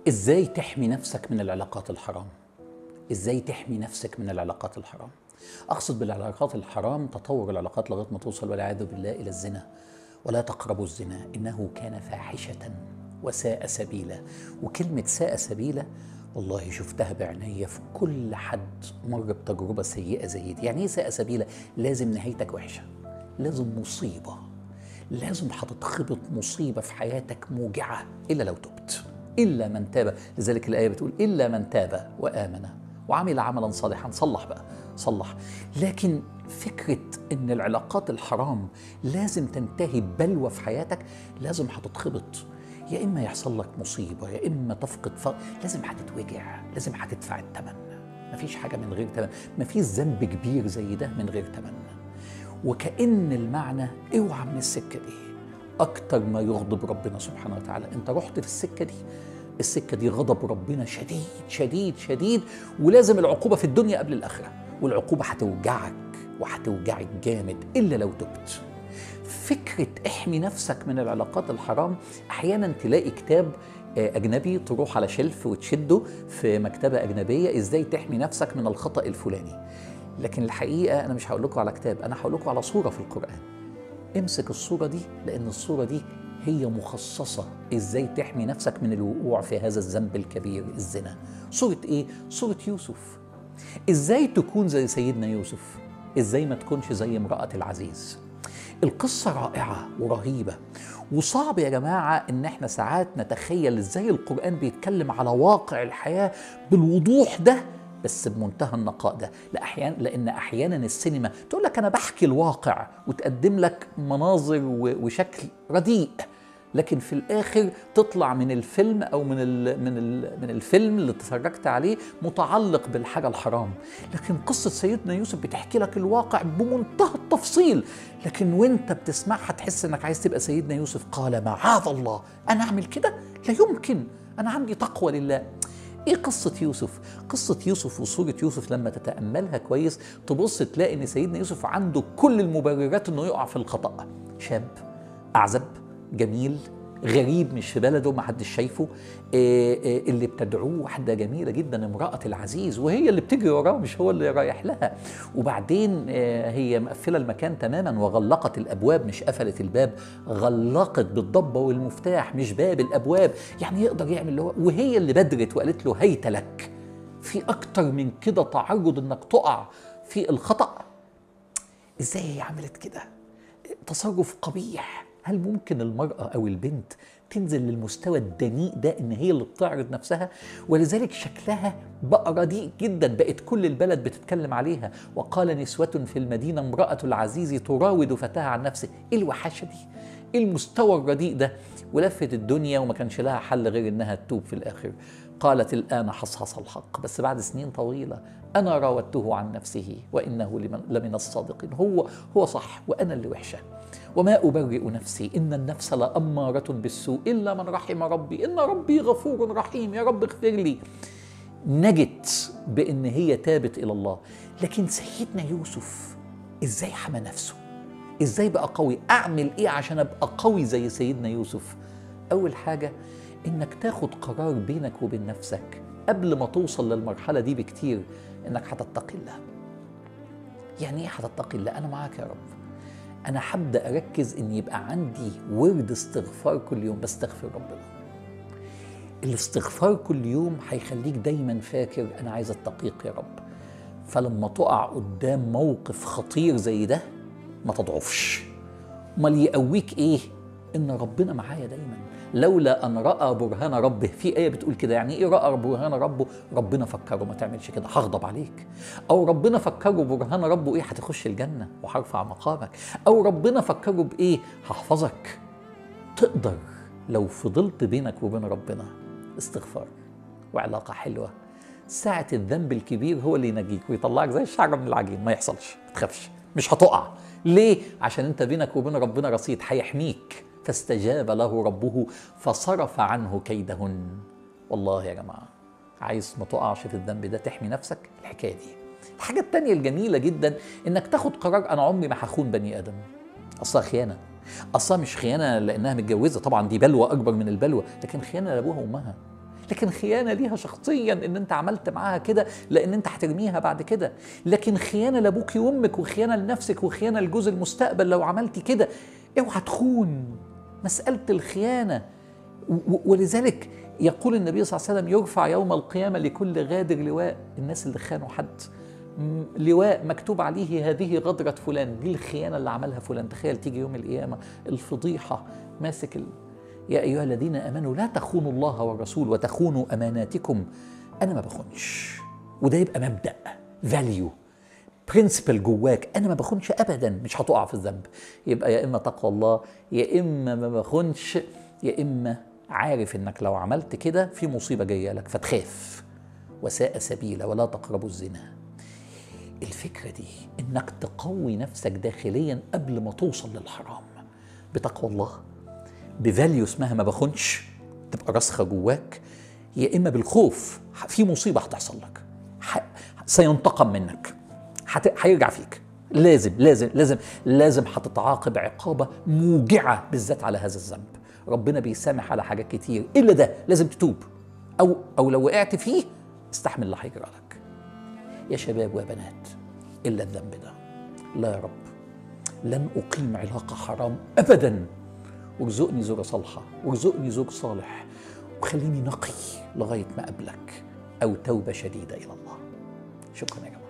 ازاي تحمي نفسك من العلاقات الحرام ازاي تحمي نفسك من العلاقات الحرام اقصد بالعلاقات الحرام تطور العلاقات لغايه ما توصل والعياذ بالله الى الزنا ولا تقربوا الزنا انه كان فاحشه وساء سبيلا وكلمه ساء سبيلا والله شفتها بعينيا في كل حد مر بتجربه سيئه زي دي يعني ايه ساء سبيلا لازم نهايتك وحشه لازم مصيبه لازم هتتخبط مصيبه في حياتك موجعه الا لو تبت الا من تاب لذلك الايه بتقول الا من تاب وامن وعمل عملا صالحا صلح بقى صلح لكن فكره ان العلاقات الحرام لازم تنتهي ببلوى في حياتك لازم هتتخبط يا اما يحصل لك مصيبه يا اما تفقد ف... لازم هتتوجع لازم هتدفع الثمن مفيش حاجه من غير ثمن مفيش ذنب كبير زي ده من غير ثمن وكأن المعنى اوعى من السكة دي أكتر ما يغضب ربنا سبحانه وتعالى أنت رحت في السكة دي السكة دي غضب ربنا شديد شديد شديد ولازم العقوبة في الدنيا قبل الآخرة والعقوبة هتوجعك وهتوجعك جامد إلا لو تبت فكرة احمي نفسك من العلاقات الحرام أحيانا تلاقي كتاب أجنبي تروح على شلف وتشده في مكتبة أجنبية إزاي تحمي نفسك من الخطأ الفلاني لكن الحقيقه انا مش هقول لكم على كتاب انا هقول لكم على صوره في القران امسك الصوره دي لان الصوره دي هي مخصصه ازاي تحمي نفسك من الوقوع في هذا الذنب الكبير الزنا صوره ايه صوره يوسف ازاي تكون زي سيدنا يوسف ازاي ما تكونش زي امراه العزيز القصة رائعة ورهيبة وصعب يا جماعة إن إحنا ساعات نتخيل إزاي القرآن بيتكلم على واقع الحياة بالوضوح ده بس بمنتهى النقاء ده لا احيانا لان احيانا السينما تقول لك انا بحكي الواقع وتقدم لك مناظر وشكل رديء لكن في الاخر تطلع من الفيلم او من ال من ال من الفيلم اللي اتفرجت عليه متعلق بالحاجه الحرام لكن قصه سيدنا يوسف بتحكي لك الواقع بمنتهى التفصيل لكن وانت بتسمعها تحس انك عايز تبقى سيدنا يوسف قال معاذ الله انا اعمل كده لا يمكن انا عندي تقوى لله ايه قصة يوسف؟ قصة يوسف وصورة يوسف لما تتأملها كويس تبص تلاقي ان سيدنا يوسف عنده كل المبررات انه يقع في الخطأ شاب أعزب جميل غريب مش في بلده ما حدش شايفه إيه إيه اللي بتدعوه واحده جميله جدا امراه العزيز وهي اللي بتجري وراه مش هو اللي رايح لها وبعدين إيه هي مقفله المكان تماما وغلقت الابواب مش قفلت الباب غلقت بالضبه والمفتاح مش باب الابواب يعني يقدر يعمل اللي هو وهي اللي بدرت وقالت له هيت لك في اكتر من كده تعرض انك تقع في الخطا ازاي هي عملت كده تصرف قبيح هل ممكن المرأة أو البنت تنزل للمستوى الدنيء ده إن هي اللي بتعرض نفسها ولذلك شكلها بقى رديء جدا بقت كل البلد بتتكلم عليها وقال نسوة في المدينة امرأة العزيز تراود فتاها عن نفسه إيه الوحشة دي؟ إيه المستوى الرديء ده؟ ولفت الدنيا وما كانش لها حل غير إنها تتوب في الآخر قالت الآن حصحص الحق بس بعد سنين طويلة أنا راودته عن نفسه وإنه لمن الصادقين هو هو صح وأنا اللي وحشة وما أبرئ نفسي إن النفس لأمارة بالسوء إلا من رحم ربي إن ربي غفور رحيم يا رب اغفر لي نجت بإن هي تابت إلى الله لكن سيدنا يوسف إزاي حمى نفسه إزاي بقى قوي أعمل إيه عشان أبقى قوي زي سيدنا يوسف أول حاجة إنك تاخد قرار بينك وبين نفسك قبل ما توصل للمرحلة دي بكتير إنك هتتقي الله يعني إيه هتتقي الله أنا معاك يا رب انا هبدا اركز ان يبقى عندي ورد استغفار كل يوم بستغفر ربنا الاستغفار كل يوم هيخليك دايما فاكر انا عايز اتقيك يا رب فلما تقع قدام موقف خطير زي ده ما تضعفش امال يقويك ايه ان ربنا معايا دايما لولا ان راى برهان ربه في ايه بتقول كده يعني ايه راى برهان ربه ربنا فكره ما تعملش كده هغضب عليك او ربنا فكره برهان ربه ايه هتخش الجنه وهرفع مقامك او ربنا فكره بايه هحفظك تقدر لو فضلت بينك وبين ربنا استغفار وعلاقه حلوه ساعة الذنب الكبير هو اللي ينجيك ويطلعك زي الشعرة من العجين ما يحصلش ما تخافش مش هتقع ليه؟ عشان انت بينك وبين ربنا رصيد هيحميك فاستجاب له ربه فصرف عنه كيدهن والله يا جماعة عايز ما تقعش في الذنب ده تحمي نفسك الحكاية دي الحاجة التانية الجميلة جدا انك تاخد قرار انا عمري ما هخون بني ادم اصلا خيانة اصلا مش خيانة لانها متجوزة طبعا دي بلوى اكبر من البلوى لكن خيانة لابوها وامها لكن خيانه ليها شخصيا ان انت عملت معاها كده لان انت هترميها بعد كده لكن خيانه لابوك وامك وخيانه لنفسك وخيانه لجوز المستقبل لو عملتي كده اوعى تخون مساله الخيانه ولذلك يقول النبي صلى الله عليه وسلم يرفع يوم القيامه لكل غادر لواء الناس اللي خانوا حد لواء مكتوب عليه هذه غدرة فلان دي الخيانة اللي عملها فلان تخيل تيجي يوم القيامة الفضيحة ماسك ال... يا أيها الذين آمنوا لا تخونوا الله والرسول وتخونوا أماناتكم أنا ما بخونش وده يبقى مبدأ فاليو برنسبل جواك انا ما بخونش ابدا مش هتقع في الذنب يبقى يا اما تقوى الله يا اما ما بخونش يا اما عارف انك لو عملت كده في مصيبه جايه لك فتخاف وساء سبيلا ولا تقربوا الزنا الفكره دي انك تقوي نفسك داخليا قبل ما توصل للحرام بتقوى الله بفاليو اسمها ما بخونش تبقى راسخه جواك يا اما بالخوف في مصيبه هتحصل لك سينتقم منك هيرجع فيك لازم لازم لازم لازم هتتعاقب عقابه موجعه بالذات على هذا الذنب ربنا بيسامح على حاجات كتير الا ده لازم تتوب او او لو وقعت فيه استحمل اللي هيجرى لك يا شباب وبنات الا الذنب ده لا يا رب لن اقيم علاقه حرام ابدا وارزقني زوجه صالحه وارزقني زوج صالح وخليني نقي لغايه ما اقابلك او توبه شديده الى الله شكرا يا جماعه